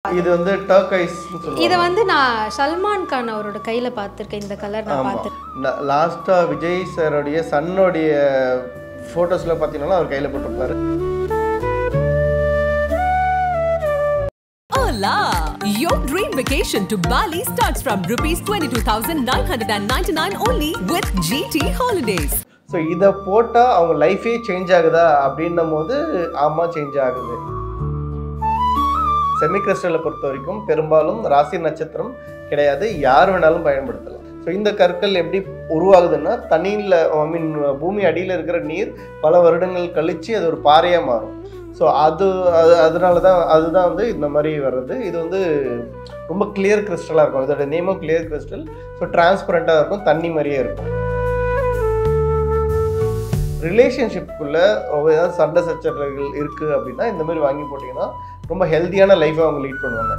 இது வந்து டர்கைஸ் இதை வந்து நான் சல்மான் கான் அவரோட கையில பார்த்திருக்கேன் இந்த கலர் நான் பார்த்திருக்கேன் லாஸ்ட்டாக விஜய் சாரோடைய சன்னுடைய ஃபோட்டோஸில் பார்த்தீங்கன்னா அவர் கையில் போட்டிருப்பாரு Hola! Your dream vacation to Bali starts from rupees 22,999 only with GT Holidays. So இதை போட்டால் அவங்க லைஃபே சேஞ்ச் ஆகுதா அப்படின்னும் போது ஆமாம் சேஞ்ச் ஆகுது செமி கிறிஸ்டலை பொறுத்த வரைக்கும் பெரும்பாலும் ராசி நட்சத்திரம் கிடையாது யார் வேணாலும் பயன்படுத்தலாம் ஸோ இந்த கற்கள் எப்படி உருவாகுதுன்னா தண்ணியில் ஐ மீன் பூமி அடியில் இருக்கிற நீர் பல வருடங்கள் கழித்து அது ஒரு பாறையாக மாறும் ஸோ அது அது அதனால தான் அதுதான் வந்து இந்த மாதிரி வர்றது இது வந்து ரொம்ப கிளியர் கிறிஸ்டலாக இருக்கும் இதோட நேமும் கிளியர் கிறிஸ்டல் ஸோ டிரான்ஸ்பரண்ட்டாக இருக்கும் தண்ணி மாதிரியே இருக்கும் ரிலேஷன்ஷிப்புக்குள்ளே ஏதாவது சண்டை சச்சரவுகள் இருக்குது அப்படின்னா இந்த மாதிரி வாங்கி போட்டிங்கன்னா ரொம்ப ஹெல்த்தியான லைஃப்பை அவங்க லீட் பண்ணுவாங்க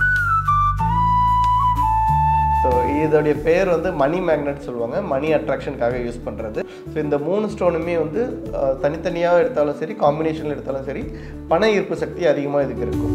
ஸோ இதோடைய பேர் வந்து மணி மேக்னெட் சொல்லுவாங்க மணி அட்ராக்ஷனுக்காக யூஸ் பண்ணுறது ஸோ இந்த மூணு ஸ்டோனுமே வந்து அஹ், தனித்தனியாக எடுத்தாலும் சரி காம்பினேஷனில் எடுத்தாலும் சரி பண ஈர்ப்பு சக்தி அதிகமாக இதுக்கு இருக்கும்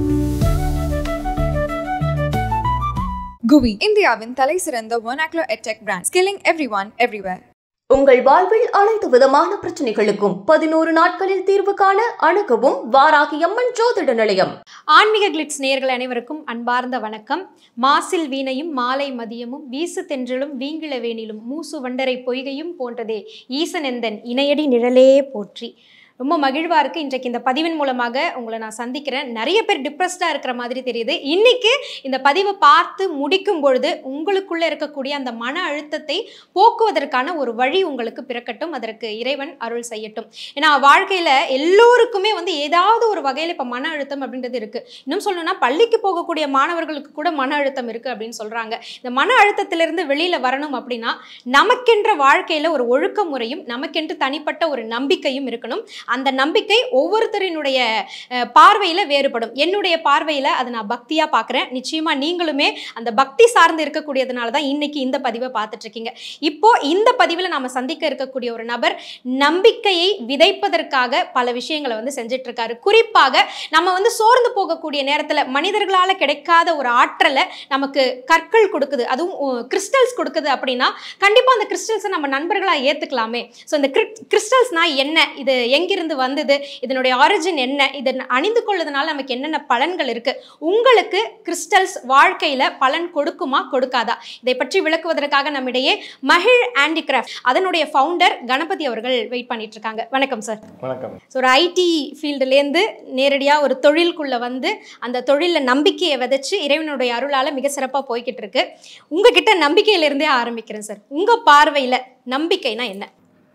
குவி இந்தியாவின் தலை சிறந்த vernacular edtech brand skilling every one everywhere உங்கள் வாழ்வில் அனைத்து விதமான பிரச்சனைகளுக்கும் பதினோரு நாட்களில் தீர்வு காண அணுகவும் வாராகி அம்மன் ஜோதிட நிலையம் ஆன்மீக கிளிட்ஸ் நேயர்கள் அனைவருக்கும் அன்பார்ந்த வணக்கம் மாசில் வீணையும் மாலை மதியமும் வீசு தென்றலும் வீங்கிள வேணிலும் மூசு வண்டரை பொய்கையும் போன்றதே ஈசனெந்தன் இணையடி நிழலே போற்றி ரொம்ப மகிழ்வாக இருக்குது இன்றைக்கு இந்த பதிவின் மூலமாக உங்களை நான் சந்திக்கிறேன் நிறைய பேர் டிப்ரெஸ்டாக இருக்கிற மாதிரி தெரியுது இன்னைக்கு இந்த பதிவை பார்த்து முடிக்கும் பொழுது உங்களுக்குள்ளே இருக்கக்கூடிய அந்த மன அழுத்தத்தை போக்குவதற்கான ஒரு வழி உங்களுக்கு பிறக்கட்டும் அதற்கு இறைவன் அருள் செய்யட்டும் ஏன்னா வாழ்க்கையில் எல்லோருக்குமே வந்து ஏதாவது ஒரு வகையில் இப்போ மன அழுத்தம் அப்படின்றது இருக்குது இன்னும் சொல்லணும்னா பள்ளிக்கு போகக்கூடிய மாணவர்களுக்கு கூட மன அழுத்தம் இருக்குது அப்படின்னு சொல்கிறாங்க இந்த மன அழுத்தத்திலிருந்து வெளியில் வரணும் அப்படின்னா நமக்கென்ற வாழ்க்கையில் ஒரு ஒழுக்க முறையும் நமக்கென்று தனிப்பட்ட ஒரு நம்பிக்கையும் இருக்கணும் அந்த நம்பிக்கை ஒவ்வொருத்தரினுடைய பார்வையில் வேறுபடும் என்னுடைய பார்வையில் அதை நான் பக்தியாக பார்க்குறேன் நிச்சயமாக நீங்களுமே அந்த பக்தி சார்ந்து இருக்கக்கூடியதுனால தான் இன்னைக்கு இந்த பதிவை பார்த்துட்டு இருக்கீங்க இப்போ இந்த பதிவில் நாம சந்திக்க இருக்கக்கூடிய ஒரு நபர் நம்பிக்கையை விதைப்பதற்காக பல விஷயங்களை வந்து செஞ்சுட்டு இருக்காரு குறிப்பாக நம்ம வந்து சோர்ந்து போகக்கூடிய நேரத்தில் மனிதர்களால் கிடைக்காத ஒரு ஆற்றலை நமக்கு கற்கள் கொடுக்குது அதுவும் கிறிஸ்டல்ஸ் கொடுக்குது அப்படின்னா கண்டிப்பாக அந்த கிறிஸ்டல்ஸை நம்ம நண்பர்களாக ஏற்றுக்கலாமே ஸோ இந்த கிறிஸ்டல்ஸ்னா என்ன இது எங்கிருந்து வந்தது இதனுடைய ஆரிஜின் என்ன இதை அணிந்து கொள்வதனால நமக்கு என்னென்ன பலன்கள் இருக்கு உங்களுக்கு கிறிஸ்டல்ஸ் வாழ்க்கையில பலன் கொடுக்குமா கொடுக்காதா இதை பற்றி விளக்குவதற்காக நம்மிடையே மகிழ் ஹேண்டிகிராஃப்ட் அதனுடைய ஃபவுண்டர் கணபதி அவர்கள் வெயிட் பண்ணிட்டு இருக்காங்க வணக்கம் சார் வணக்கம் ஸோ ஒரு ஐடி ஃபீல்டுலேருந்து நேரடியாக ஒரு தொழிலுக்குள்ளே வந்து அந்த தொழிலில் நம்பிக்கையை விதைச்சு இறைவனுடைய அருளால் மிக சிறப்பாக போய்கிட்டு இருக்கு உங்ககிட்ட நம்பிக்கையிலிருந்தே ஆரம்பிக்கிறேன் சார் உங்கள் பார்வையில் நம்பிக்கைனா என்ன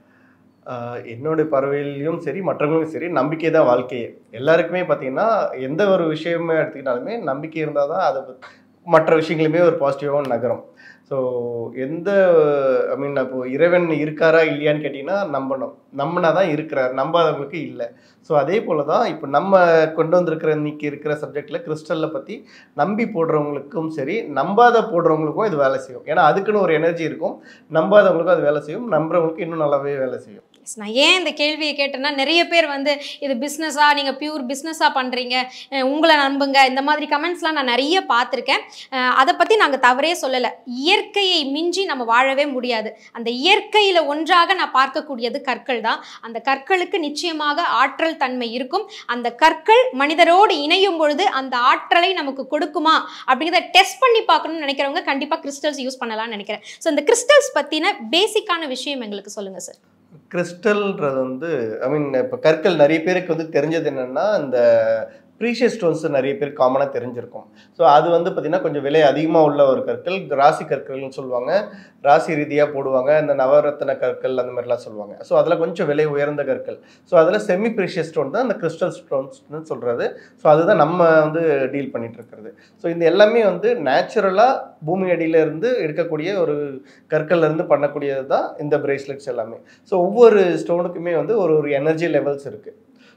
ஆஹ் என்னோட பார்வையிலையும் சரி மற்றவங்களுக்கும் சரி நம்பிக்கை தான் வாழ்க்கையே எல்லாருக்குமே பார்த்தீங்கன்னா எந்த ஒரு விஷயமே எடுத்துக்கிட்டாலுமே நம்பிக்கை இருந்தால் தான் அது மற்ற விஷயங்களுமே ஒரு பாசிட்டிவாக நகரும் ஸோ எந்த ஐ மீன் இப்போ இறைவன் இருக்காரா இல்லையான்னு கேட்டிங்கன்னா நம்பணும் நம்பினா தான் இருக்கிறார் நம்பாதவங்களுக்கு இல்லை ஸோ அதே போல் தான் இப்போ நம்ம கொண்டு வந்திருக்கிற இன்னைக்கு இருக்கிற சப்ஜெக்டில் கிறிஸ்டலில் பற்றி நம்பி போடுறவங்களுக்கும் சரி நம்பாத போடுறவங்களுக்கும் இது வேலை செய்யும் ஏன்னா அதுக்குன்னு ஒரு எனர்ஜி இருக்கும் நம்பாதவங்களுக்கும் அது வேலை செய்யும் நம்புறவங்களுக்கு இன்னும் நல்லாவே வேலை செய்யும் Yes, நான் ஏன் இந்த கேள்வியை கேட்டேன்னா நிறைய பேர் வந்து இது பிஸ்னஸாக நீங்கள் பியூர் பிஸ்னஸாக பண்ணுறீங்க உங்களை நம்புங்க இந்த மாதிரி கமெண்ட்ஸ்லாம் நான் நிறைய பார்த்துருக்கேன் அஹ் அதை பற்றி நாங்கள் தவறே சொல்லலை இயற்கையை மிஞ்சி நம்ம வாழவே முடியாது அந்த இயற்கையில் ஒன்றாக நான் பார்க்கக்கூடியது கற்கள் தான் அந்த கற்களுக்கு நிச்சயமாக ஆற்றல் தன்மை இருக்கும் அந்த கற்கள் மனிதரோடு இணையும் பொழுது அந்த ஆற்றலை நமக்கு கொடுக்குமா அப்படிங்கிறத டெஸ்ட் பண்ணி பார்க்கணும்னு நினைக்கிறவங்க கண்டிப்பாக கிறிஸ்டல்ஸ் யூஸ் பண்ணலாம்னு நினைக்கிறேன் ஸோ இந்த கிறிஸ்டல்ஸ் பற்றின பேசிக்கான விஷயம் எங்களுக்கு சொல்லுங்கள் சார் கிறிஸ்டல்ன்றது வந்து ஐ மீன் இப்போ கற்கள் நிறைய பேருக்கு வந்து தெரிஞ்சது என்னென்னா இந்த ப்ரீஷியஸ் ஸ்டோன்ஸ் நிறைய பேர் காமனாக தெரிஞ்சிருக்கும் ஸோ அது வந்து பார்த்திங்கன்னா கொஞ்சம் விலை அதிகமாக உள்ள ஒரு கற்கள் ராசி கற்கள்னு சொல்லுவாங்க ராசி ரீதியாக போடுவாங்க இந்த நவரத்ன கற்கள் அந்த மாதிரிலாம் சொல்லுவாங்க ஸோ அதில் கொஞ்சம் விலை உயர்ந்த கற்கள் ஸோ அதில் செமி ப்ரீஷியஸ் ஸ்டோன் தான் இந்த கிறிஸ்டல் ஸ்டோன்ஸ்னு சொல்கிறது ஸோ அதுதான் நம்ம வந்து டீல் பண்ணிட்டு இருக்கிறது ஸோ இந்த எல்லாமே வந்து நேச்சுரலாக பூமி அடியில இருந்து எடுக்கக்கூடிய ஒரு கற்கள்ல இருந்து பண்ணக்கூடியது தான் இந்த பிரேஸ்லெட்ஸ் எல்லாமே ஸோ ஒவ்வொரு ஸ்டோனுக்குமே வந்து ஒரு ஒரு எனர்ஜி லெவல்ஸ் இருக்குது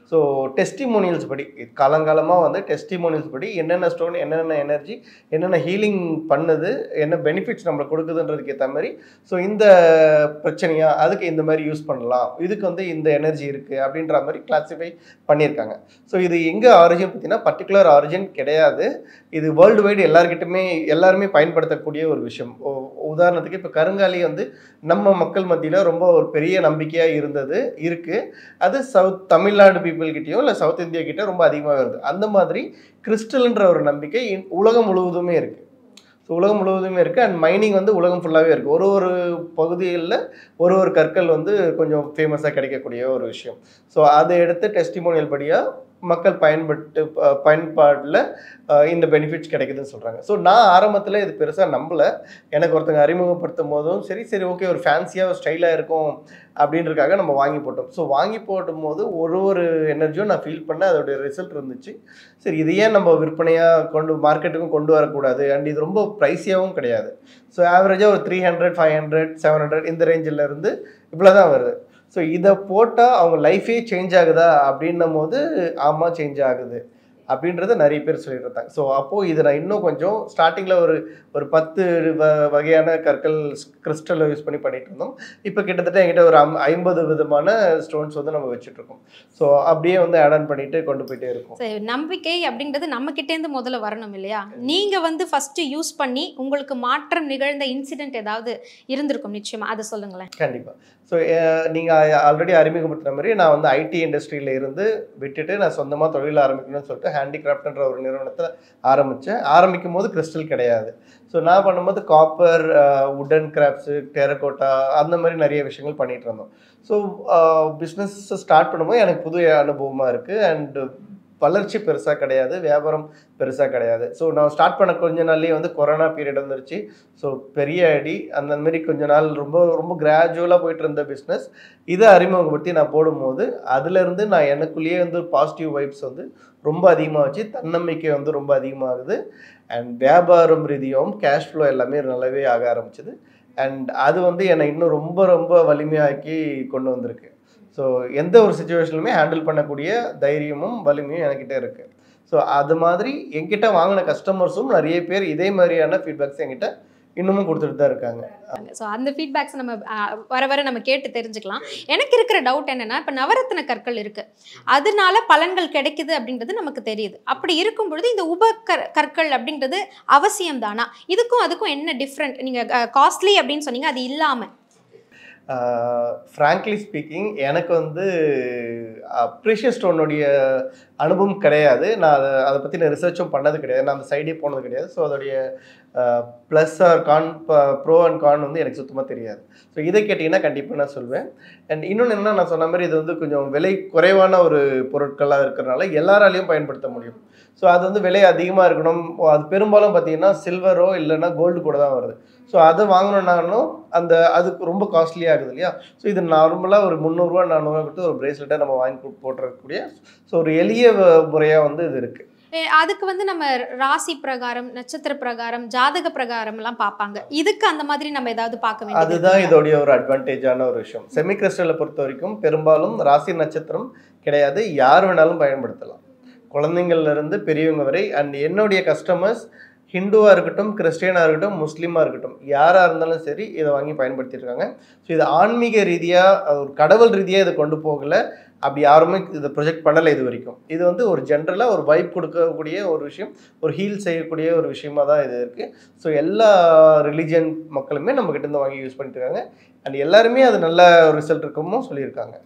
ஸோ டெஸ்டிமோனியல்ஸ் படி காலங்காலமாக வந்து டெஸ்டிமோனியல்ஸ் படி என்னென்ன ஸ்டோன் என்னென்ன எனர்ஜி என்னென்ன ஹீலிங் பண்ணுது என்ன பெனிஃபிட்ஸ் நம்மளுக்கு கொடுக்குதுன்றதுக்கு ஏற்ற மாதிரி ஸோ இந்த பிரச்சனையா அதுக்கு இந்த மாதிரி யூஸ் பண்ணலாம் இதுக்கு வந்து இந்த எனர்ஜி இருக்குது அப்படின்ற மாதிரி கிளாஸிஃபை பண்ணியிருக்காங்க ஸோ இது எங்கே ஆரிஜின் பார்த்தீங்கன்னா பர்டிகுலர் ஆரிஜின் கிடையாது இது வேர்ல்டு வைடு எல்லாருக்கிட்டுமே எல்லாருமே பயன்படுத்தக்கூடிய ஒரு விஷயம் உ- உதாரணத்துக்கு இப்போ கருங்காலி வந்து நம்ம மக்கள் மத்தியில் ரொம்ப ஒரு பெரிய நம்பிக்கையாக இருந்தது இருக்குது அது சவுத் தமிழ்நாடு பீப்புள் கிட்டயோ இல்லை சவுத் இந்தியா கிட்ட ரொம்ப அதிகமாக வருது அந்த மாதிரி கிறிஸ்டல்ன்ற ஒரு நம்பிக்கை இன்- உலகம் முழுவதுமே இருக்குது ஸோ உலகம் முழுவதுமே இருக்குது அண்ட் மைனிங் வந்து உலகம் ஃபுல்லாகவே இருக்குது ஒரு ஒரு பகுதிகளில் ஒரு ஒரு கற்கள் வந்து கொஞ்சம் ஃபேமஸாக கிடைக்கக்கூடிய ஒரு விஷயம் ஸோ அதை எடுத்து டெஸ்டிமோனியல் படியாக மக்கள் பயன்பட்டு ப- பயன்பாட்டில் அஹ், இந்த பெனிஃபிட்ஸ் கிடைக்குதுன்னு சொல்கிறாங்க ஸோ நான் ஆரம்பத்தில் இது பெருசாக நம்பலை எனக்கு ஒருத்தங்க அறிமுகப்படுத்தும் போதும் சரி சரி ஓகே ஒரு ஃபேன்சியாக ஒரு ஸ்டைலாக இருக்கும் அப்படின்றதுக்காக நம்ம வாங்கி போட்டோம் ஸோ வாங்கி போடும் போது ஒரு ஒரு எனர்ஜியும் நான் ஃபீல் பண்ண அதோடைய ரிசல்ட் இருந்துச்சு சரி இது ஏன் நம்ம விற்பனையாக கொண்டு மார்க்கெட்டுக்கும் கொண்டு வரக்கூடாது அண்ட் இது ரொம்ப ப்ரைஸியாகவும் கிடையாது ஸோ ஆவரேஜாக ஒரு three hundred five hundred seven hundred இந்த ரேஞ்சில் இருந்து இவ்வளோ தான் வருது ஸோ இதை போட்டால் அவங்க லைஃபே சேஞ்ச் ஆகுதா அப்படின்னும் போது ஆமாம் சேஞ்ச் ஆகுது அப்படின்றத நிறைய பேர் சொல்லிட்டு இருந்தாங்க ஸோ அப்போது இதை நான் இன்னும் கொஞ்சம் ஸ்டார்டிங்கில் ஒரு ஒரு பத்து வ வகையான கற்கள் கிறிஸ்டலை யூஸ் பண்ணி பண்ணிட்டு இருந்தோம் இப்போ கிட்டத்தட்ட என்கிட்ட ஒரு ஐம் ஐம்பது விதமான ஸ்டோன்ஸ் வந்து நம்ம வச்சுட்டு இருக்கோம் ஸோ அப்படியே வந்து ஆட் ஆன் பண்ணிட்டு கொண்டு போயிட்டே இருக்கோம் சரி, நம்பிக்கை அப்படின்றது நம்ம கிட்டேருந்து முதல்ல வரணும் இல்லையா நீங்க வந்து ஃபர்ஸ்ட் யூஸ் பண்ணி உங்களுக்கு மாற்றம் நிகழ்ந்த இன்சிடென்ட் ஏதாவது இருந்திருக்கும் நிச்சயமா அதை சொல்லுங்களேன் கண்டிப்பாக ஸோ நீங்கள் ஆல்ரெடி அறிமுகப்படுத்துன மாதிரி நான் வந்து ஐடி இண்டஸ்ட்ரியில் இருந்து விட்டுட்டு நான் சொந்தமாக தொழில் ஆரம்பிக்கணும்னு சொல்லிட்டு ஹேண்டிகிராஃப்ட்ன்ற ஒரு நிறுவனத்தை ஆரம்பித்தேன் ஆரம்பிக்கும் போது கிறிஸ்டல் கிடையாது ஸோ நான் பண்ணும்போது காப்பர் உடன் கிராஃப்ட்ஸு டெரகோட்டா அந்த மாதிரி நிறைய விஷயங்கள் பண்ணிட்டு இருந்தோம் ஸோ பிஸ்னஸ் ஸ்டார்ட் பண்ணும்போது எனக்கு புது அனுபவமாக இருக்குது அண்ட் வளர்ச்சி பெருசாக கிடையாது வியாபாரம் பெருசாக கிடையாது ஸோ நான் ஸ்டார்ட் பண்ண கொஞ்ச நாள்லேயே வந்து கொரோனா பீரியட் வந்துருச்சு ஸோ பெரிய அடி அந்த மாதிரி கொஞ்ச நாள் ரொம்ப ரொம்ப கிராஜுவலாக போயிட்டு இருந்த பிஸ்னஸ் இதை அறிமுகப்படுத்தி நான் போடும்போது அதுலேருந்து நான் எனக்குள்ளேயே வந்து பாசிட்டிவ் வைப்ஸ் வந்து ரொம்ப அதிகமாகச்சு தன்னம்பிக்கை வந்து ரொம்ப அதிகமாகுது அண்ட் வியாபாரம் ரீதியாகவும் கேஷ் ஃப்ளோ எல்லாமே நல்லாவே ஆக ஆரம்பிச்சது அண்ட் அது வந்து என்னை இன்னும் ரொம்ப ரொம்ப வலிமையாக்கி கொண்டு வந்திருக்கு ஸோ எந்த ஒரு சுச்சுவேஷனுமே ஹேண்டில் பண்ணக்கூடிய தைரியமும் வலிமையும் என்கிட்ட இருக்குது ஸோ அது மாதிரி என்கிட்ட வாங்கின கஸ்டமர்ஸும் நிறைய பேர் இதே மாதிரியான ஃபீட்பேக்ஸ் என்கிட்ட இன்னமும் கொடுத்துட்டு தான் இருக்காங்க ஸோ அந்த ஃபீட்பேக்ஸ் நம்ம ஆ, வர வர நம்ம கேட்டு தெரிஞ்சுக்கலாம் எனக்கு இருக்கிற டவுட் என்னன்னா இப்போ நவரத்ன கற்கள் இருக்கு அதனால பலன்கள் கிடைக்குது அப்படின்றது நமக்கு தெரியுது அப்படி இருக்கும் பொழுது இந்த உப கற்- கற்கள் அப்படின்றது அவசியம் தானா இதுக்கும் அதுக்கும் என்ன டிஃப்ரெண்ட் நீங்க காஸ்ட்லி அப்படின்னு சொன்னீங்க அது இல்லாம ஃப்ராங்க்லி ஸ்பீக்கிங் எனக்கு வந்து ப்ரீஷியஸ் ஸ்டோனுடைய அனுபவம் கிடையாது நான் அதை அதை பற்றின ரிசர்ச்சும் பண்ணது கிடையாது நான் அந்த சைடே போனது கிடையாது ஸோ அதோடைய plus or con pro and con வந்து எனக்கு சுத்தமாக தெரியாது ஸோ இதை கேட்டிங்கன்னா கண்டிப்பாக நான் சொல்வேன் அண்ட் இன்னொன்று என்ன நான் சொன்ன மாதிரி இது வந்து கொஞ்சம் விலை குறைவான ஒரு பொருட்களாக இருக்கிறனால எல்லாராலையும் பயன்படுத்த முடியும் ஸோ அது வந்து விலை அதிகமாக இருக்கணும் அது பெரும்பாலும் பார்த்தீங்கன்னா சில்வரோ இல்லைன்னா கோல்டு கூட தான் வருது ஸோ அதை வாங்கணுன்னாலும் அந்த அதுக்கு ரொம்ப காஸ்ட்லியாக ஆகுது இல்லையா ஸோ இது நார்மலாக ஒரு முந்நூறுரூவா நானூறுரூவா கொடுத்து ஒரு பிரேஸ்லெட்டை நம்ம வாங்கி கு- போட்டுறக்கூடிய ஸோ ஒரு எளிய முறையாக வந்து இது இருக்குது ஏ, அதுக்கு வந்து நம்ம ராசி பிரகாரம் நட்சத்திர பிரகாரம் ஜாதக பிரகாரம் எல்லாம் பார்ப்பாங்க இதுக்கு அந்த மாதிரி நம்ம ஏதாவது பார்க்க வேண்டியது அதுதான் இருக்குங்களா? இதோடைய ஒரு அட்வான்டேஜான ஒரு விஷயம் செமி கிறிஸ்டலை பொறுத்த வரைக்கும் பெரும்பாலும் ராசி நட்சத்திரம் கிடையாது யார் வேணாலும் பயன்படுத்தலாம் குழந்தைங்கள்ல இருந்து பெரியவங்க வரை அண்ட் என்னுடைய கஸ்டமர்ஸ் ஹிந்துவாக இருக்கட்டும் கிறிஸ்டியனாக இருக்கட்டும் முஸ்லீமாக இருக்கட்டும் யாராக இருந்தாலும் சரி இதை வாங்கி பயன்படுத்தியிருக்காங்க ஸோ இது ஆன்மீக ரீதியாக ஒரு கடவுள் ரீதியாக இதை கொண்டு போகல அப்படி யாருமே இதை ப்ரொஜெக்ட் பண்ணலை இது வரைக்கும் இது வந்து ஒரு ஜென்ரலாக ஒரு வைப் கொடுக்கக்கூடிய ஒரு விஷயம் ஒரு ஹீல் செய்யக்கூடிய ஒரு விஷயமா தான் இது இருக்குது ஸோ எல்லா ரிலீஜியன் மக்களுமே நம்ம கிட்ட இருந்து வாங்கி யூஸ் பண்ணிட்டு இருக்காங்க அண்ட் எல்லாருமே அது நல்ல ரிசல்ட் இருக்குமோ சொல்லியிருக்காங்க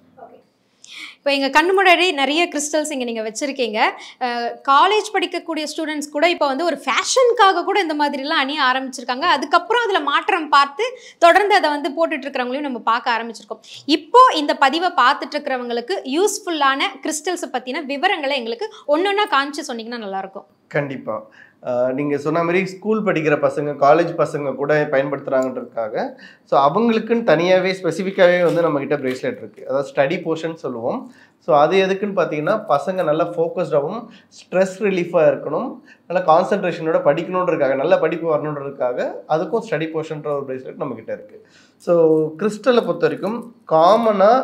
இப்போ எங்கள் கண்ணு முன்னாடி நிறைய கிறிஸ்டல்ஸ் இங்கே நீங்கள் வச்சுருக்கீங்க காலேஜ் படிக்கக்கூடிய ஸ்டூடெண்ட்ஸ் கூட இப்போ வந்து ஒரு ஃபேஷனுக்காக கூட இந்த மாதிரிலாம் அணிய ஆரம்பிச்சிருக்காங்க அதுக்கப்புறம் அதில் மாற்றம் பார்த்து தொடர்ந்து அதை வந்து போட்டுட்டு இருக்கிறவங்களையும் நம்ம பார்க்க ஆரம்பிச்சிருக்கோம் இப்போ இந்த பதிவை பார்த்துட்டு இருக்கிறவங்களுக்கு யூஸ்ஃபுல்லான கிறிஸ்டல்ஸை பற்றின விவரங்களை எங்களுக்கு ஒன்று ஒன்றா காமிச்சு சொன்னீங்கன்னா நல்லாயிருக்கும் கண்டிப்பாக நீங்கள் சொன்ன மாதிரி ஸ்கூல் படிக்கிற பசங்க காலேஜ் பசங்க கூட பயன்படுத்துகிறாங்கன்றதுக்காக ஸோ அவங்களுக்குன்னு தனியாகவே ஸ்பெசிஃபிக்காகவே வந்து நம்மக்கிட்ட பிரேஸ்லெட் இருக்குது அதாவது ஸ்டடி போர்ஷன் சொல்லுவோம் ஸோ அது எதுக்குன்னு பார்த்தீங்கன்னா பசங்க நல்லா ஃபோக்கஸ்டாகவும் ஸ்ட்ரெஸ் ரிலீஃபாக இருக்கணும் நல்லா கான்சன்ட்ரேஷனோட படிக்கணுன்றதுக்காக நல்ல படிப்பு வரணுன்றதுக்காக அதுக்கும் ஸ்டடி போர்ஷன்ற ஒரு பிரேஸ்லெட் நம்மக்கிட்ட இருக்குது ஸோ கிறிஸ்டலை பொறுத்த வரைக்கும் காமனாக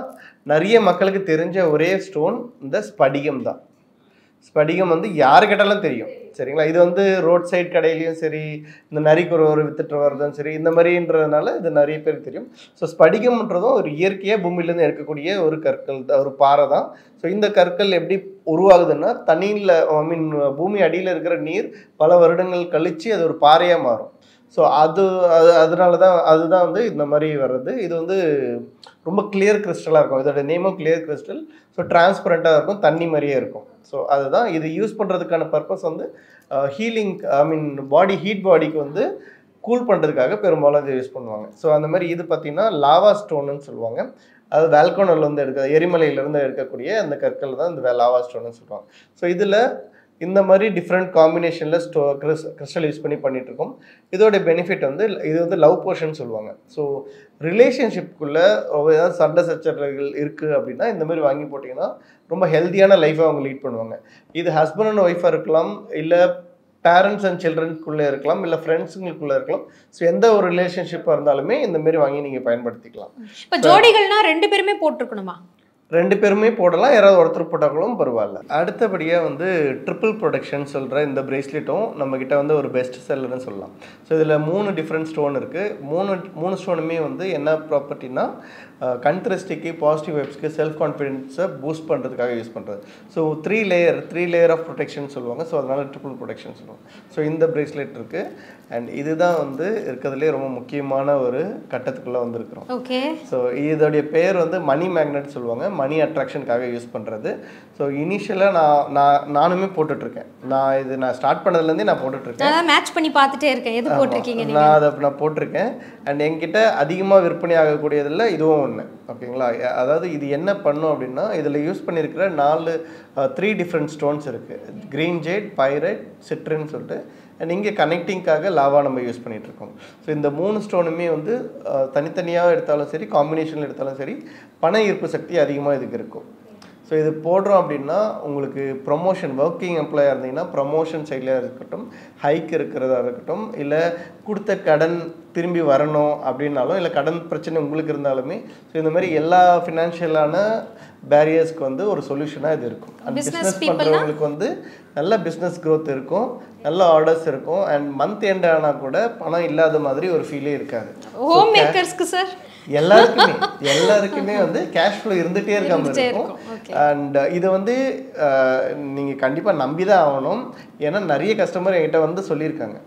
நிறைய மக்களுக்கு தெரிஞ்ச ஒரே ஸ்டோன் இந்த ஸ்படிகம் தான் ஸ்படிகம் வந்து யாரு கேட்டாலும் தெரியும் சரிங்களா இது வந்து ரோட் சைடு கடையிலையும் சரி இந்த நரிக்கு ஒரு ஒரு வித்துட்டு வரதும் சரி இந்த மாதிரின்றதுனால இது நிறைய பேருக்கு தெரியும் ஸோ ஸ்படிகம்ன்றதும் ஒரு இயற்கையாக பூமியிலேருந்து எடுக்கக்கூடிய ஒரு கற்கள் தான் ஒரு பாறை தான் ஸோ இந்த கற்கள் எப்படி உருவாகுதுன்னா தண்ணியில் ஐ மீன் பூமி அடியில் இருக்கிற நீர் பல வருடங்கள் கழித்து அது ஒரு பாறையாக மாறும் ஸோ அது அது அதனால தான் அதுதான் வந்து இந்த மாதிரி வர்றது இது வந்து ரொம்ப கிளியர் கிறிஸ்டலாக இருக்கும் இதோட நேமும் கிளியர் கிறிஸ்டல் ஸோ டிரான்ஸ்பரண்ட்டாக இருக்கும் தண்ணி மாதிரியே இருக்கும் ஸோ அதுதான் இது யூஸ் பண்ணுறதுக்கான பர்பஸ் வந்து ஹீலிங் ஐ மீன் பாடி ஹீட் பாடிக்கு வந்து கூல் பண்ணுறதுக்காக பெரும்பாலும் இதை யூஸ் பண்ணுவாங்க ஸோ அந்த மாதிரி இது பார்த்திங்கன்னா லாவா ஸ்டோனுன்னு சொல்லுவாங்க அது வேல்கோனில் வந்து எடுக்க எரிமலையிலேருந்து எடுக்கக்கூடிய அந்த கற்கள் தான் இந்த லாவா ஸ்டோன்னு சொல்லுவாங்க ஸோ இதில் இந்த மாதிரி டிஃப்ரெண்ட் காம்பினேஷனில் ஸ்டோ கிறிஸ் கிறிஸ்டல் யூஸ் பண்ணி பண்ணிட்டு இருக்கோம் இதோட பெனிஃபிட் வந்து இது வந்து லவ் போர்ஷன் சொல்லுவாங்க ஸோ ரிலேஷன்ஷிப்குள்ளே ஏதாவது சண்டை சச்சரவுகள் இருக்குது அப்படின்னா இந்த மாதிரி வாங்கி போட்டிங்கன்னா ரொம்ப ஹெல்த்தியான லைஃபை அவங்க லீட் பண்ணுவாங்க இது ஹஸ்பண்ட் அண்ட் ஒய்ஃபாக இருக்கலாம் இல்லை பேரண்ட்ஸ் அண்ட் சில்ட்ரனுக்குள்ளே இருக்கலாம் இல்லை ஃப்ரெண்ட்ஸுங்களுக்குள்ளே இருக்கலாம் ஸோ எந்த ஒரு ரிலேஷன்ஷிப்பாக இருந்தாலுமே இந்த மாதிரி வாங்கி நீங்கள் பயன்படுத்திக்கலாம் இப்போ ஜோடிகள்னா ரெண்டு பேருமே போட்டிருக்கணுமா ரெண்டு பேருமே போடலாம் யாராவது ஒருத்தர் போட்டாங்களும் பரவாயில்ல அடுத்தபடியாக வந்து ட்ரிபிள் ப்ரொடக்ஷன் சொல்கிற இந்த பிரேஸ்லெட்டும் நம்மக்கிட்ட வந்து ஒரு பெஸ்ட் செல்லர்னு சொல்லலாம் ஸோ இதில் மூணு டிஃப்ரெண்ட் ஸ்டோன் இருக்குது மூணு மூணு ஸ்டோனுமே வந்து என்ன ப்ராப்பர்ட்டினா கண் திருஷ்டிக்கு பாசிட்டிவ் வைப்ஸ்க்கு செல்ஃப் கான்ஃபிடென்ஸை பூஸ்ட் பண்ணுறதுக்காக யூஸ் பண்ணுறது so three layer three layer of protection சொல்லுவாங்க ஸோ அதனால் ட்ரிபிள் ப்ரொடெக்ஷன் சொல்லுவாங்க ஸோ இந்த பிரேஸ்லெட் இருக்குது அண்ட் இதுதான் வந்து இருக்கிறதுலே ரொம்ப முக்கியமான ஒரு கட்டத்துக்குள்ளே வந்திருக்கிறோம் ஓகே ஸோ இதோடைய பேர் வந்து மணி மேக்னெட் சொல்லுவாங்க மணி அட்ராக்ஷனுக்காக யூஸ் பண்ணுறது ஸோ இனிஷியலாக நான் நான் நானுமே போட்டுட்ருக்கேன் நான் இது நான் ஸ்டார்ட் பண்ணதுலேருந்தே நான் போட்டுட்ருக்கேன் நான் மேட்ச் பண்ணி பார்த்துட்டே இருக்கேன் எது போட்டிருக்கீங்க நீங்க நான் அதை நான் போட்டிருக்கேன் அண்ட் என்கிட்ட அதிகமாக விற்பனை ஆகக்கூடியதில் இதுவும் ஒன்று ஓகேங்களா அ- அதாவது இது என்ன பண்ணும் அப்படின்னா இதில் யூஸ் பண்ணியிருக்கிற நாலு த்ரீ டிஃப்ரெண்ட் ஸ்டோன்ஸ் இருக்குது க்ரீன் ஜேட் பைரைட் சிட்ரின்னு சொல்லிட்டு அண்ட் இங்கே கனெக்டிங்காக லாவா நம்ம யூஸ் பண்ணிட்டு இருக்கோம் ஸோ இந்த மூணு ஸ்டோனுமே வந்து தனித்தனியாக எடுத்தாலும் சரி காம்பினேஷனில் எடுத்தாலும் சரி பண ஈர்ப்பு சக்தி அதிகமாக இதுக்கு இருக்கும் ஸோ இது போடுறோம் அப்படின்னா உங்களுக்கு ப்ரொமோஷன் ஒர்க்கிங் எம்ப்ளாயாக இருந்தீங்கன்னா ப்ரொமோஷன் சைடில் இருக்கட்டும் ஹைக் இருக்கிறதா இருக்கட்டும் இல்லை கொடுத்த கடன் திரும்பி வரணும் அப்படின்னாலும் இல்லை கடன் பிரச்சனை உங்களுக்கு இருந்தாலுமே ஸோ இந்த மாதிரி எல்லா ஃபினான்ஷியலான பேரியர்ஸ்க்கு வந்து ஒரு சொல்யூஷனாக இது இருக்கும் அண்ட் Business பிஸ்னஸ் people-னா? பண்ணுறவங்களுக்கு வந்து நல்ல பிஸ்னஸ் growth இருக்கும் நல்ல ஆர்டர்ஸ் இருக்கும் அண்ட் மந்த் எண்ட் ஆனால் கூட பணம் இல்லாத மாதிரி ஒரு ஃபீலே இருக்காது ஹோம் மேக்கர்ஸ்க்கு சார் எல்லாருக்குமே எல்லாருக்குமே வந்து கேஷ் ஃப்ளோ இருந்துகிட்டே இருக்காம இருந்துட்டே இருக்கும் இருக்கும். Okay. அண்ட் இது வந்து அஹ், நீங்க கண்டிப்பா நம்பி தான் ஆகணும் ஏன்னா நிறைய கஸ்டமர் என்கிட்ட வந்து சொல்லியிருக்காங்க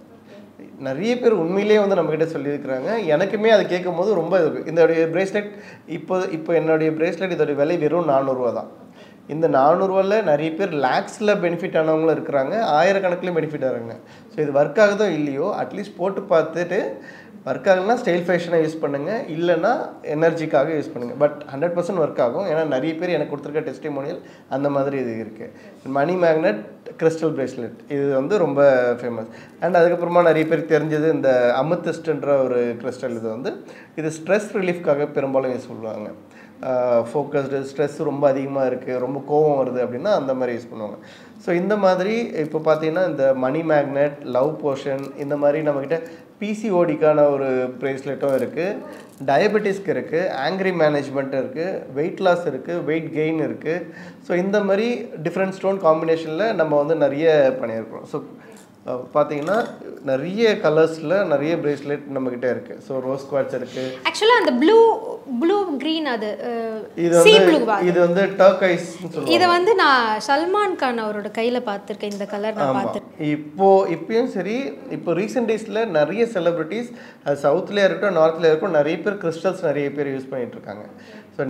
நிறைய பேர் உண்மையிலேயே வந்து நம்மக்கிட்ட சொல்லியிருக்கிறாங்க எனக்குமே அது கேட்கும்போது ரொம்ப இது இதோடைய பிரேஸ்லெட் இப்போ இப்போ என்னுடைய பிரேஸ்லெட் இதோடைய விலை வெறும் நானூறுரூவா தான் இந்த நானூறுரூவாவில் நிறைய பேர் லேக்ஸில் பெனிஃபிட் ஆனவங்களும் இருக்கிறாங்க ஆயிரக்கணக்கிலையும் பெனிஃபிட் ஆகிறாங்க ஸோ இது ஒர்க் ஆகுதோ இல்லையோ அட்லீஸ்ட் போட்டு பார்த்துட்டு ஒர்க் ஆகலைன்னா ஸ்டைல் ஃபேஷனை யூஸ் பண்ணுங்கள் இல்லைன்னா எனர்ஜிக்காக யூஸ் பண்ணுங்கள் பட் ஹண்ட்ரட் பர்சன்ட் ஒர்க் ஆகும் ஏன்னா நிறைய பேர் எனக்கு கொடுத்துருக்க டெஸ்டிமோனியல் அந்த மாதிரி இது இருக்குது மணி மேக்னெட் கிறிஸ்டல் பிரேஸ்லெட் இது வந்து ரொம்ப ஃபேமஸ் அண்ட் அதுக்கப்புறமா நிறைய பேர் தெரிஞ்சது இந்த அமுத்திஸ்ட்ன்ற ஒரு கிறிஸ்டல் இது வந்து இது ஸ்ட்ரெஸ் ரிலீஃப்காக பெரும்பாலும் யூஸ் சொல்லுவாங்க ஃபோக்கஸ்டு ஸ்ட்ரெஸ் ரொம்ப அதிகமாக இருக்குது ரொம்ப கோவம் வருது அப்படின்னா அந்த மாதிரி யூஸ் பண்ணுவாங்க ஸோ இந்த மாதிரி இப்போ பார்த்தீங்கன்னா இந்த மணி மேக்னெட் லவ் போர்ஷன் இந்த மாதிரி நம்மக்கிட்ட பிசிஓடிக்கான ஒரு ப்ரேஸ்லெட்டும் இருக்குது டயபெட்டிஸ்க்கு இருக்குது ஆங்க்ரி மேனேஜ்மெண்ட் இருக்குது வெயிட் லாஸ் இருக்குது வெயிட் கெயின் இருக்குது ஸோ இந்த மாதிரி டிஃப்ரெண்ட் ஸ்டோன் காம்பினேஷனில் நம்ம வந்து நிறைய பண்ணியிருக்கிறோம் ஸோ பார்த்தீங்கன்னா நிறைய கலர்ஸில் நிறைய பிரேஸ்லெட் நம்மக்கிட்ட இருக்குது ஸோ ரோஸ் குவாட்ச் இருக்குது ஆக்சுவலாக அந்த ப்ளூ ப்ளூ க்ரீன் அது இது சி வந்து ப்ளூவா இது வந்து டர்கைஸ் சொல்லுவாங்க இதை வந்து நான் சல்மான் கான் அவரோட கையில் பார்த்துருக்கேன் இந்த கலர் நான் ஆமா. பார்த்துருக்கேன் இப்போ இப்பயும் சரி இப்போ ரீசெண்ட் டேஸில் நிறைய செலிபிரிட்டிஸ் அது சவுத்லேயே இருக்கட்டும் நார்த்லேயே இருக்கட்டும் நிறைய பேர் கிறிஸ்டல்ஸ் நிறைய பேர் யூஸ் பண்ணிட்டு இருக்காங்க ஸோ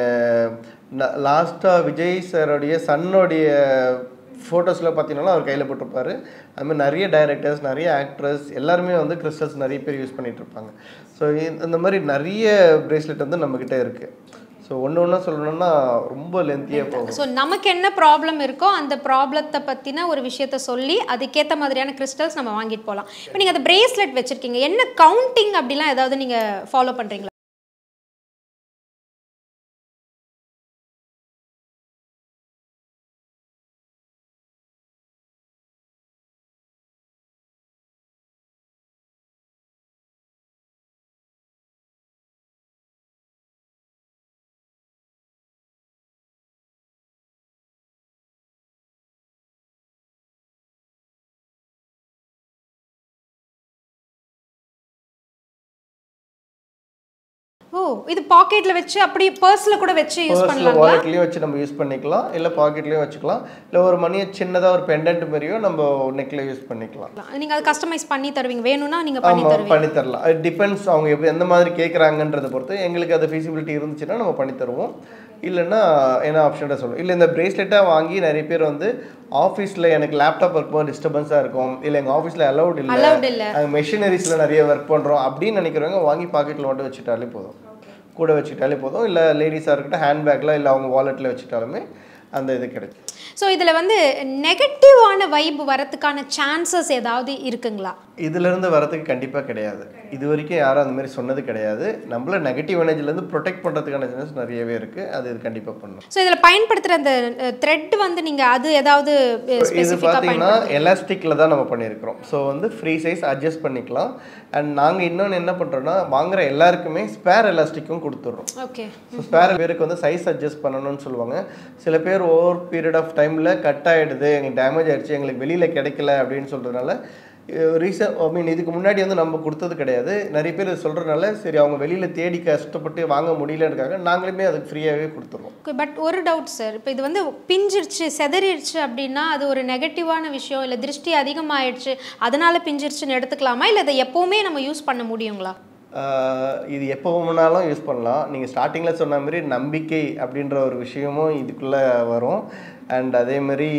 நீங்கள் லாஸ்ட்டாக விஜய் சாரோடைய சன்னுடைய ஃபோட்டோஸில் பார்த்தீங்கன்னா அவர் கையில் போட்டிருப்பாரு அது மாதிரி நிறைய டைரக்டர்ஸ் நிறைய ஆக்ட்ரஸ் எல்லாருமே வந்து கிறிஸ்டல்ஸ் நிறைய பேர் யூஸ் பண்ணிட்டு இருப்பாங்க ஸோ இந்த மாதிரி நிறைய பிரேஸ்லெட் வந்து நம்மக்கிட்ட இருக்குது ஸோ ஒன்று ஒன்றா சொல்லணும்னா ரொம்ப லென்த்தியாக போகும் ஸோ நமக்கு என்ன ப்ராப்ளம் இருக்கோ அந்த ப்ராப்ளத்தை பற்றின ஒரு விஷயத்த சொல்லி அதுக்கேற்ற மாதிரியான கிறிஸ்டல்ஸ் நம்ம வாங்கிட்டு போகலாம் இப்போ நீங்கள் அந்த பிரேஸ்லெட் வச்சுருக்கீங்க என்ன கவுண்டிங் அப்படிலாம் ஏதாவது நீங்கள் ஃபாலோ பண்ணுறீங்களா ஓ இது பாக்கெட்ல வச்சு அப்படி பர்ஸ்ல கூட வச்சு யூஸ் பர்ஸில் பண்ணலாங்களா வாலெட்லேயும் வச்சு நம்ம யூஸ் பண்ணிக்கலாம் இல்லை பாக்கெட்லேயும் வச்சுக்கலாம் இல்லை ஒரு மணியை சின்னதாக ஒரு பெண்டன்ட் மாதிரியோ நம்ம நெக்கில் யூஸ் பண்ணிக்கலாம் நீங்க அதை கஸ்டமைஸ் பண்ணி தருவீங்க வேணும்னா நீங்க பண்ணி ஆமாம் தருவீங்க பண்ணி தரலாம் அது டிபெண்ட்ஸ் அவங்க எப்படி எந்த மாதிரி கேட்குறாங்கன்றதை பொறுத்து எங்களுக்கு அது ஃபீசிபிலிட்டி இருந்துச்சுன்னா நம்ம பண்ணி தருவோம் இல்லைன்னா என்ன ஆப்ஷனோட சொல்லுவோம் இல்லை இந்த பிரேஸ்லெட்டாக வாங்கி நிறைய பேர் வந்து ஆஃபீஸில் எனக்கு லேப்டாப் ஒர்க் போக டிஸ்டர்பன்ஸாக இருக்கும் இல்லை எங்கள் ஆஃபீஸில் அலௌட் இல்லை Allowed இல்ல. அங்கே மெஷினரிஸில் நிறைய ஒர்க் பண்ணுறோம் அப்படின்னு நினைக்கிறவங்க வாங்கி பாக்கெட்டில் மட்டும் வச்சுட்டாலே போதும் கூட வச்சுக்கிட்டாலே போதும் இல்லை லேடிஸாக இருக்கட்டும் ஹேண்ட்பேக்கில் இல்லை அவங்க வாலெட்டில் வச்சுட்டாலுமே அந்த இது கிடைக்கும் ஸோ இதுல வந்து நெகட்டிவான வைப் வரதுக்கான சான்சஸ் ஏதாவது இருக்குங்களா இதிலிருந்து வரதுக்கு கண்டிப்பாக கிடையாது இது வரைக்கும் யாரும் அந்த மாதிரி சொன்னது கிடையாது நம்மள நெகட்டிவ் எனர்ஜிலேருந்து ப்ரொடெக்ட் பண்ணுறதுக்கான சான்ஸ் நிறையவே இருக்குது அது இது கண்டிப்பாக பண்ணும் ஸோ இதுல பயன்படுத்துற அந்த த்ரெட் வந்து நீங்க அது ஏதாவது இது ஸ்பெசிஃபிக்காக பார்த்தீங்கன்னா பயன்படுத்து எலாஸ்டிக்கில் தான் நம்ம பண்ணியிருக்கிறோம் ஸோ வந்து ஃப்ரீ சைஸ் அட்ஜஸ்ட் பண்ணிக்கலாம் அண்ட் நாங்கள் இன்னொன்று என்ன பண்ணுறோன்னா வாங்குற எல்லாருக்குமே ஸ்பேர் எலாஸ்டிக்கும் கொடுத்துட்றோம் ஓகே ஸோ ஸ்பேர் பேருக்கு வந்து சைஸ் அட்ஜஸ்ட் பண்ணணும்னு சொல்லுவாங்க சில பேர் ஓவர் பீரியட் ஆஃப் டைமில் கட் ஆகிடுது எங்களுக்கு டேமேஜ் ஆயிடுச்சு எங்களுக்கு வெளியில் கிடைக்கல அப்படின்னு சொல்கிறதுனால ரீசன் ஐ மீன் இதுக்கு முன்னாடி வந்து நம்ம கொடுத்தது கிடையாது நிறைய பேர் இது சொல்கிறதுனால சரி அவங்க வெளியில் தேடி கஷ்டப்பட்டு வாங்க முடியலன்றக்காக நாங்களுமே அதுக்கு ஃப்ரீயாகவே கொடுத்துருவோம் பட் ஒரு டவுட் சார் இப்போ இது வந்து பிஞ்சிருச்சு செதறிடுச்சு அப்படின்னா அது ஒரு நெகட்டிவான விஷயம் இல்லை திருஷ்டி அதிகமாயிடுச்சு அதனால பிஞ்சிருச்சுன்னு எடுத்துக்கலாமா இல்லை இதை எப்போவுமே நம்ம யூஸ் பண்ண முடியுங்களா ஆஹ் இது எப்போ வேணாலும் யூஸ் பண்ணலாம் நீங்கள் ஸ்டார்டிங்கில் சொன்ன மாதிரி நம்பிக்கை அப்படின்ற ஒரு விஷயமும் இதுக்குள்ளே வரும் அண்ட் அதே மாதிரி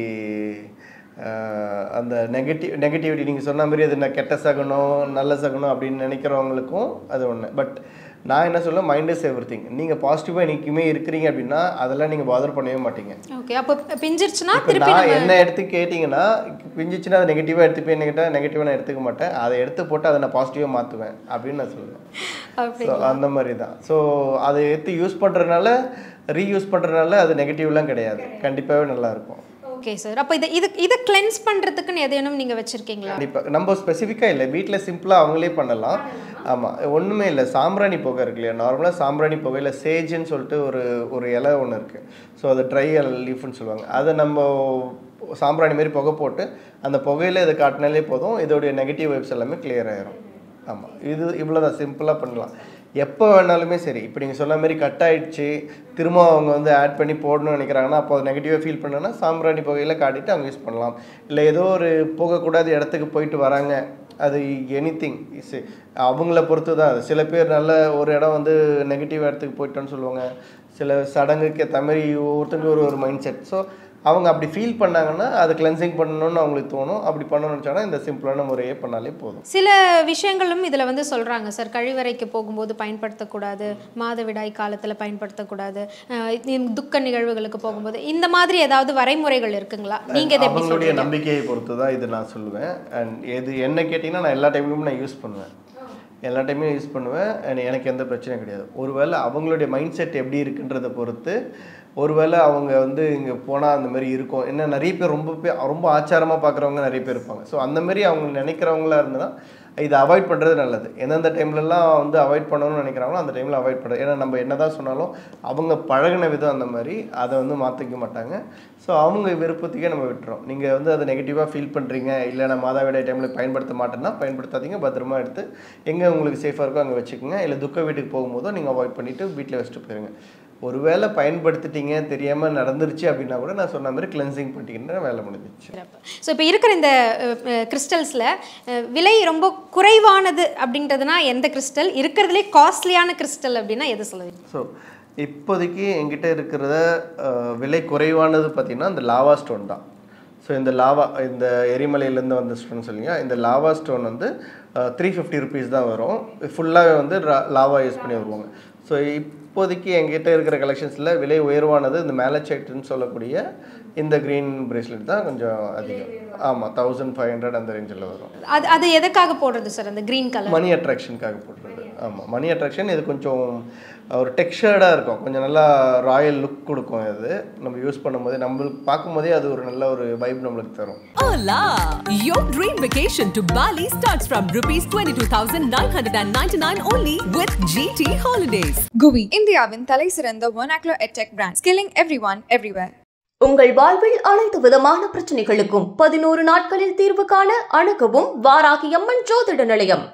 ஆஹ் அந்த நெகட்டிவ் நெகட்டிவிட்டி நீங்கள் சொன்ன மாதிரி அது நான் கெட்ட சகுனம் நல்ல சகுனம் அப்படின்னு நினைக்கிறவங்களுக்கும் அது ஒன்று பட் நான் என்ன சொல்ல மைண்ட் இஸ் எவ்ரி திங் நீங்கள் பாசிட்டிவாக என்றைக்குமே இருக்கிறீங்க அப்படின்னா அதெல்லாம் நீங்கள் பாதர் பண்ணவே மாட்டீங்க ஓகே அப்போ பிஞ்சிருச்சுன்னா இப்போ திருப்பி நான் நம்ம என்ன எடுத்து கேட்டிங்கன்னா பிஞ்சிச்சுன்னா அதை நெகட்டிவாக எடுத்துப்பேன்னு கேட்டால் நெகட்டிவாக நான் எடுத்துக்க மாட்டேன் அதை எடுத்து போட்டு அதை நான் பாசிட்டிவாக மாற்றுவேன் அப்படின்னு நான் சொல்லுவேன் அப்படி ஸோ அந்த மாதிரி தான் ஸோ அதை எடுத்து யூஸ் பண்ணுறதுனால ரீயூஸ் பண்ணுறதுனால அது நெகட்டிவ்லாம் கிடையாது கண்டிப்பாகவே நல்லா இருக்கும் ஓகே சார் அப்போ இதை இது இதை கிளென்ஸ் பண்ணுறதுக்குன்னு எதேனும் நீங்கள் வச்சுருக்கீங்களா கண்டிப்பாக நம்ம ஸ்பெசிஃபிக்காக இல்லை வீட்டில் சிம்பிளாக அவங்களே பண்ணலாம் ஆமாம் ஒன்றுமே இல்லை சாம்பிராணி புகை இருக்கு இல்லையா நார்மலாக சாம்பிராணி புகையில் சேஜுன்னு சொல்லிட்டு ஒரு ஒரு இலை ஒன்று இருக்குது ஸோ அது ட்ரை லீஃப்னு சொல்லுவாங்க அதை நம்ம சாம்பிராணி மாதிரி புகை போட்டு அந்த புகையில் இதை காட்டினாலே போதும் இதோடைய நெகட்டிவ் வைப்ஸ் எல்லாமே clear ஆயிரும் ஆமாம் இது இவ்வளோ தான் சிம்பிளாக பண்ணலாம் எப்போ வேணாலுமே சரி இப்போ நீங்கள் சொன்ன மாதிரி கட் ஆயிடுச்சு திரும்ப அவங்க வந்து ஆட் பண்ணி போடணும்னு நினைக்கிறாங்கன்னா அப்போ அது நெகட்டிவாக ஃபீல் பண்ணோன்னா சாம்பிராணி புகையில் காட்டிட்டு அவங்க யூஸ் பண்ணலாம் இல்லை ஏதோ ஒரு போகக்கூடாத இடத்துக்கு போயிட்டு வராங்க அது எனி திங் இஸ் அவங்கள பொறுத்து தான் அது சில பேர் நல்ல ஒரு இடம் வந்து நெகட்டிவ் இடத்துக்கு போயிட்டோன்னு சொல்லுவாங்க சில சடங்குக்கு ஏற்ற மாதிரி ஒவ்வொருத்தங்க ஒரு ஒரு மைண்ட் செட் ஸோ அவங்க அப்படி ஃபீல் பண்ணாங்கன்னா அது கிளென்சிங் பண்ணணும்னு அவங்களுக்கு தோணும் அப்படி பண்ணணும்னு நினச்சாங்கன்னா இந்த சிம்பிளான முறையே பண்ணாலே போதும் சில விஷயங்களும் இதில் வந்து சொல்கிறாங்க சார் கழிவறைக்கு போகும்போது பயன்படுத்தக்கூடாது மாதவிடாய் காலத்தில் பயன்படுத்தக்கூடாது அஹ் இந்த துக்க நிகழ்வுகளுக்கு போகும்போது இந்த மாதிரி ஏதாவது வரைமுறைகள் இருக்குங்களா நீங்கள் இதை எப்படி அவங்களுடைய சொல்றீங்க நம்பிக்கையை பொறுத்து தான் இது நான் சொல்லுவேன் அண்ட் எது என்ன கேட்டிங்கன்னா நான் எல்லா டைம்லையும் நான் யூஸ் பண்ணுவேன் எல்லா டைமே யூஸ் பண்ணுவேன் and எனக்கு எந்த பிரச்சனையும் கிடையாது ஒருவேளை அவங்களுடைய மைண்ட் செட் எப்படி இருக்குன்றதை பொறுத்து ஒருவேளை அவங்க வந்து இங்கே போனால் அந்த மாதிரி இருக்கும் என்ன நிறைய பேர் ரொம்ப பேர் ரொம்ப ஆச்சாரமாக பார்க்குறவங்க நிறைய பேர் இருப்பாங்க ஸோ அந்த மாதிரி அவங்க நினைக்கிறவங்களா இருந்ததுன்னா இதை அவாய்ட் பண்ணுறது நல்லது எந்தெந்த டைம்லலாம் வந்து அவாய்ட் பண்ணணும்னு நினைக்கிறாங்களோ அந்த டைமில் அவாய்ட் பண்ணுறது ஏன்னா நம்ம என்ன தான் சொன்னாலும் அவங்க பழகின விதம் அந்த மாதிரி அதை வந்து மாற்றிக்க மாட்டாங்க ஸோ அவங்க விருப்பத்துக்கே நம்ம விட்டுறோம் நீங்கள் வந்து அதை நெகட்டிவாக ஃபீல் பண்ணுறீங்க இல்லை நான் மாதவிடாய் டைமில் பயன்படுத்த மாட்டேன்னா பயன்படுத்தாதீங்க பத்திரமா எடுத்து எங்கே உங்களுக்கு சேஃபாக இருக்கோ அங்கே வச்சுக்கோங்க இல்லை துக்க வீட்டுக்கு போகும்போதோ நீங்கள் அவாய்ட் பண்ணிவிட்டு வீட்டில் வச்சுட்டு போயிருங்க ஒருவேளை பயன்படுத்திட்டீங்க தெரியாமல் நடந்துருச்சு அப்படின்னா கூட நான் சொன்ன மாதிரி கிளென்சிங் பண்ணிட்டீங்கன்னா வேலை முடிஞ்சிச்சு ஸோ இப்போ இருக்கிற இந்த கிறிஸ்டல்ஸில் விலை ரொம்ப குறைவானது அப்படின்றதுனா எந்த கிறிஸ்டல் இருக்கிறதுலே காஸ்ட்லியான கிறிஸ்டல் அப்படின்னா எது சொல்லுவீங்க ஸோ இப்போதைக்கு என்கிட்ட இருக்கிறத அஹ், விலை குறைவானது பார்த்தீங்கன்னா இந்த லாவா ஸ்டோன் தான் ஸோ இந்த லாவா இந்த எரிமலையிலேருந்து வந்த ஸ்டோன் சொல்லிங்க இந்த லாவா ஸ்டோன் வந்து த்ரீ ஃபிஃப்டி ருபீஸ் தான் வரும் ஃபுல்லாகவே வந்து லாவா யூஸ் பண்ணி வருவாங்க ஸோ இப்போதைக்கு என்கிட்ட இருக்கிற கலெக்ஷன்ஸில் விலை உயர்வானது இந்த மேலச்சைட்டுன்னு சொல்லக்கூடிய இந்த க்ரீன் பிரேஸ்லெட் தான் கொஞ்சம் அதிகம் ஆமாம் தௌசண்ட் ஃபைவ் ஹண்ட்ரட் அந்த ரேஞ்சில் வரும் அது அது எதுக்காக போடுறது சார் அந்த க்ரீன் கலர் மணி அட்ராக்ஷனுக்காக போடுறது ஆமாம் மணி அட்ராக்ஷன் இது கொஞ்சம் ஒரு டெக்ஸ்டர்டாக இருக்கும் கொஞ்சம் நல்லா ராயல் லுக் கொடுக்கும் இது நம்ம யூஸ் பண்ணும்போதே நம்மளுக்கு பார்க்கும்போதே அது ஒரு நல்ல ஒரு வைப் நம்மளுக்கு தரும் Hola! Your dream vacation to Bali starts from rupees 22,999 only with GT Holidays. GUI இந்தியாவின் தலை சிறந்த vernacular edtech brand skilling everyone everywhere உங்கள் வாழ்வில் அனைத்து விதமான பிரச்சனைகளுக்கும் பதினோரு நாட்களில் தீர்வு காண அணுகவும் வாராகி அம்மன் ஜோதிட நிலையம்